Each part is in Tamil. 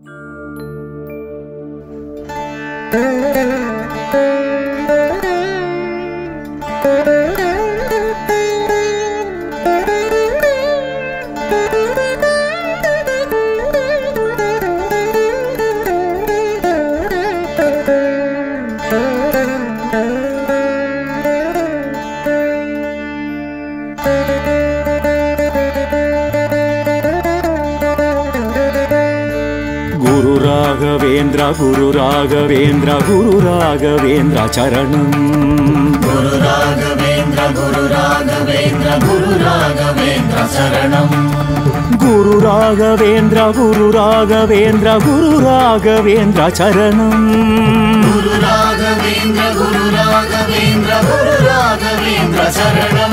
குரு ராகவேந்திர குரு ராகவேந்திர குரு ராகவேந்திர சரணம் குரு ராகவேந்திர குரு ராகவேந்திர குரு ராகவேந்திர சரணம் குரு ராகவேந்திர குரு ராகவேந்திர குரு ராகவேந்திர சரணம் குரு ராகவேந்திர குரு ராகவேந்திர குரு ராகவேந்திர சரணம்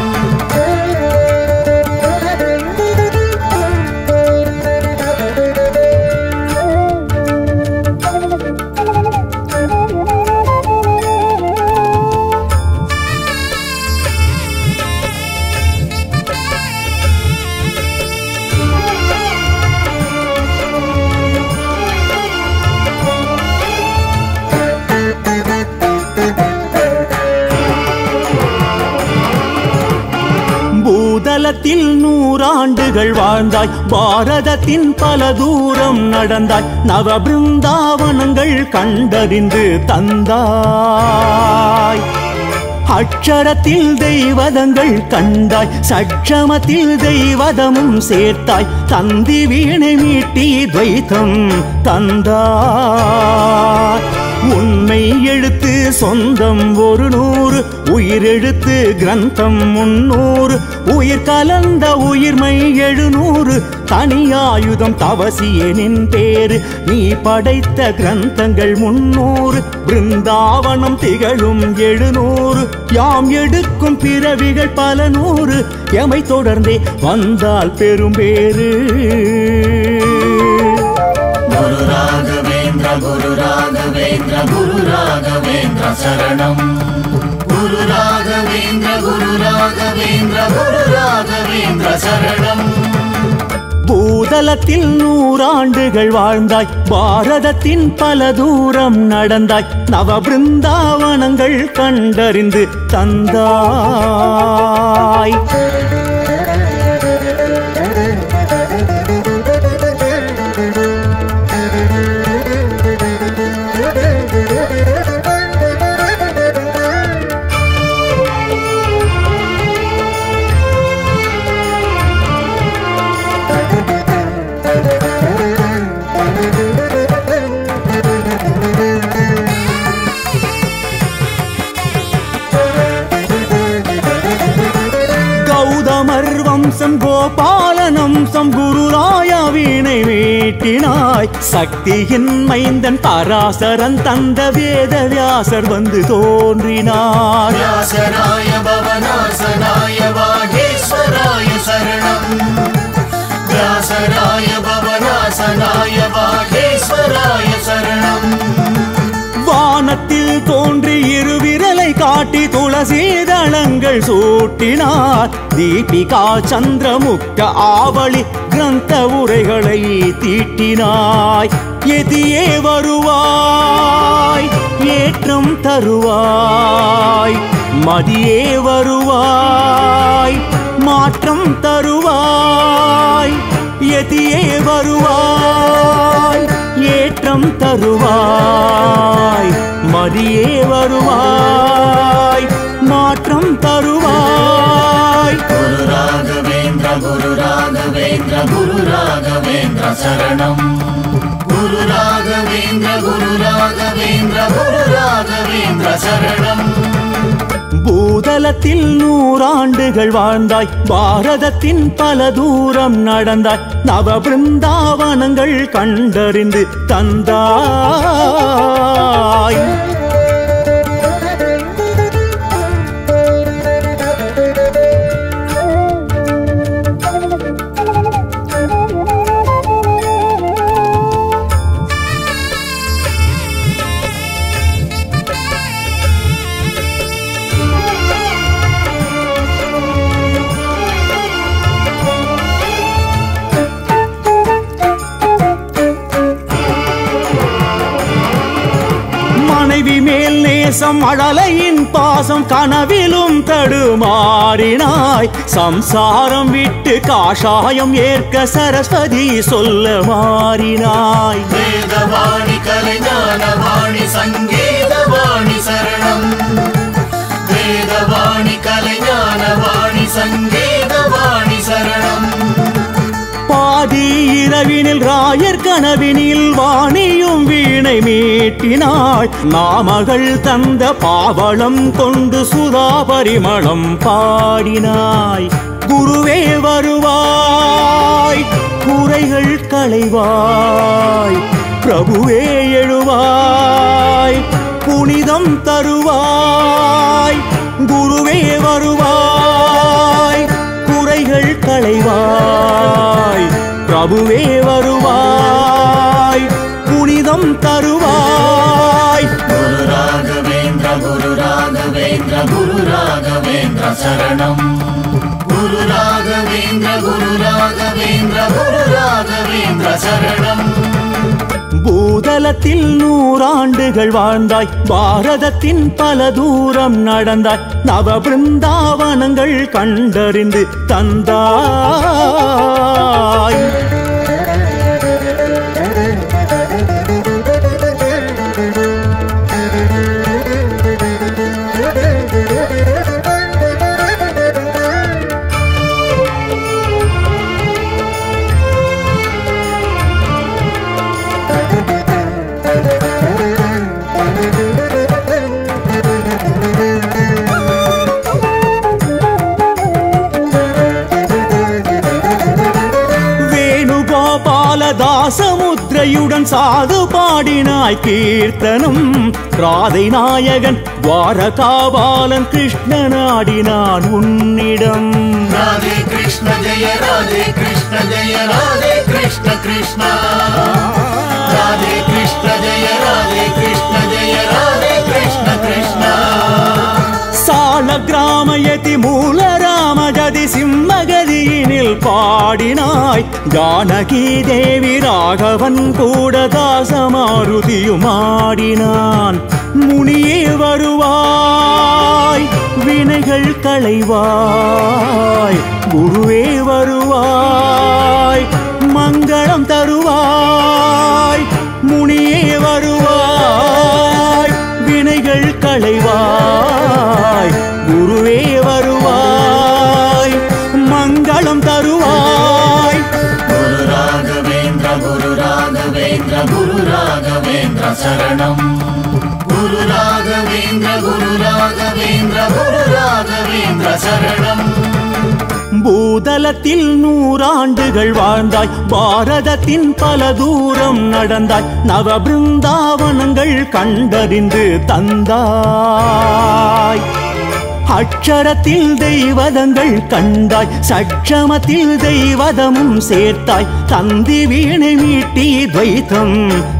பூதலத்தில் நூறாண்டுகள் வாழ்ந்தாய் பாரதத்தின் பல தூரம் நடந்தாய் நவ பிருந்தாவனங்கள் கண்டறிந்து தந்தாய் அக்ஷரத்தில் தெய்வதங்கள் கண்டாய் சட்சமத்தில் தெய்வதமும் சேர்த்தாய் தந்தி வீணை மீட்டி துவைத்தம் தந்தாய் உண்மை எழுத்து சொந்தம் ஒரு நூறு உயிரெழுத்து கிரந்தம் முன்னூறு உயிர் கலந்த உயிர்மை எழுநூறு தனியாயுதம் தவசியனின் பேரு நீ படைத்த கிரந்தங்கள் முன்னூறு பிருந்தாவனம் திகழும் எழுநூறு யாம் எடுக்கும் பிறவிகள் பல நூறு எமை தொடர்ந்தே வந்தால் பெரும் பேரு குரு ராகவேந்திர குரு ராகவேந்திர குரு ராகவேந்திர சரணம் குரு ராகவேந்திர குரு ராகவேந்திர குரு ராகவேந்திர சரணம் பூதலத்தில் நூறாண்டுகள் வாழ்ந்தாய் பாரதத்தின் பல தூரம் நடந்தாய் நவ பிருந்தாவனங்கள் கண்டறிந்து தந்தாய் கௌதமர் வம்சம் கோபாலனம்சம் குருராய வீணை மீட்டினாய் சக்தியின் மைந்தன் பராசரன் தந்த வேத வியாசர் வந்து தோன்றினார் व्यासराय भवनासनाय वागेश्वराय शरणम् व्यासराय भवनासनाय वागेश्वराय शरणम् வானத்தில் தோன்றி இருவிரலை காட்டி துளசீதளங்கள் சூட்டினார் தீபிகா சந்திரமுக்க ஆவளி கிரந்த உரைகளை தீட்டினாய் எதியே வருவாய் ஏற்றம் தருவாய் மதியே வருவாய் மாற்றம் தருவாய் எதியே வருவாய் ஏற்றம் தருவாய் மதியே வருவாய் மாற்றம் தருவாய் गुरु राघवेन्द्र गुरु राघवेन्द्र गुरु राघवेन्द्र शरणम् गुरु राघवेन्द्र गुरु राघवेन्द्र गुरु राघवेन्द्र शरणम् பூதலத்தில் நூறாண்டுகள் வாழ்ந்தாய் பாரதத்தின் பல தூரம் நடந்தாய் நவ பிருந்தாவனங்கள் கண்டறிந்து தந்தாய் நேசம் அழலையின் பாசம் கனவிலும் தடுமாறினாய் சம்சாரம் விட்டு காஷாயம் ஏற்க சரஸ்வதி சொல்ல மாறினாய் வேதவாணி கலைஞானவாணி சங்கீதவாணி சரணம் வேதவாணி கலைஞானவாணி சங்கீதவாணி சரணம் பாதி இரவினில் ராயர் கனவினில் வாணியும் வீணை மீட்டினாள் நாமகள் தந்த பாவளம் கொண்டு சுதா பரிமளம் பாடினாய் குருவே வருவாய் குறைகள் களைவாய் பிரபுவே எழுவாய் புனிதம் தருவாய் குருவே வருவாய் குறைகள் களைவாய் பிரபுவே வருவாய் புனிதம் தருவாய் குரு ராகவேந்திர குரு ராகவேந்திர குரு ராகவேந்திர சரணம் குரு ராகவேந்திர குரு ராகவேந்திர குரு ராகவேந்திர சரணம் பூதலத்தில் நூறாண்டுகள் வாழ்ந்தாய் பாரதத்தின் பல தூரம் நடந்தாய் நவ பிருந்தாவனங்கள் கண்டறிந்து தந்தாய் வேணுகோபாலதாசமுத்ரையுடன் சாது பாடினாய் கீர்த்தனம் ராதை நாயகன் துவாரகாபாலன் கிருஷ்ணனாடினான் உன்னிடம் ராதே கிருஷ்ண ஜெய ராதே கிருஷ்ண ஜெய ராதே கிருஷ்ண கிருஷ்ண ராதே கிருஷ்ண ஜெய ராதே கிருஷ்ண ஜெய ராதே கிருஷ்ண கிருஷ்ண சால கிராமயதி மூல ராமஜதி சிம்மகதியினில் பாடினாய் ஜானகி தேவி ராகவன் கூட தாசமாருதியும் ஆடினான் முனியே வருவாய் வினைகள் களைவாய் குருவே வருவாய் மங்களம் தருவாய் முனியே வருவாய் வினைகள் களைவாய் குருவே வருவாய் மங்களம் தருவாய் குரு ராகவேந்திர குரு ராகவேந்திர குரு ராகவேந்திர சரணம் குரு ராகவேந்திர குரு ராகவேந்திர குரு ராகவேந்திர சரணம் பூதலத்தில் நூறாண்டுகள் வாழ்ந்தாய் பாரதத்தின் பல தூரம் நடந்தாய் நவ பிருந்தாவனங்கள் கண்டறிந்து தந்தாய் அக்ஷரத்தில் தெய்வதங்கள் கண்டாய் சட்சமத்தில் தெய்வதமும் சேர்த்தாய் தந்தி வீணை மீட்டி துவைத்தம்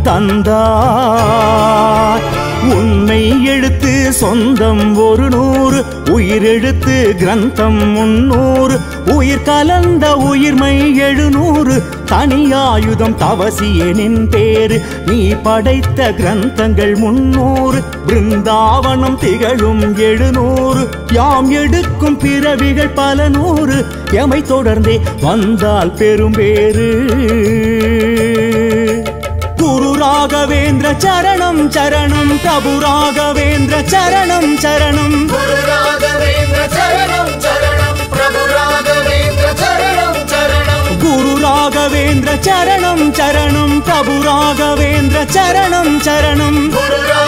தந்தாய் உண்மை எழுத்து சொந்தம் ஒரு நூறு உயிர் எழுத்து கிரந்தம் முன்னூறு உயிர் கலந்த உயிர்மை எழுநூறு தனியாயுதம் தவசியனின் பேரு நீ படைத்த கிரந்தங்கள் முன்னூறு பிருந்தாவனம் திகழும் எழுநூறு யாம் எடுக்கும் பிறவிகள் பல நூறு எமை தொடர்ந்தே வந்தால் பெரும் பேரு குரு ராகவேந்திர சரணம் சரணம் பிரபு ராகவேந்திர சரணம் சரணம் குரு ராகவேந்திர சரணம் சரணம் பிரபு ராகவேந்திர சரணம் சரணம் குரு ராகவேந்திர சரணம் சரணம் பிரபு ராகவேந்திர சரணம் சரணம் குரு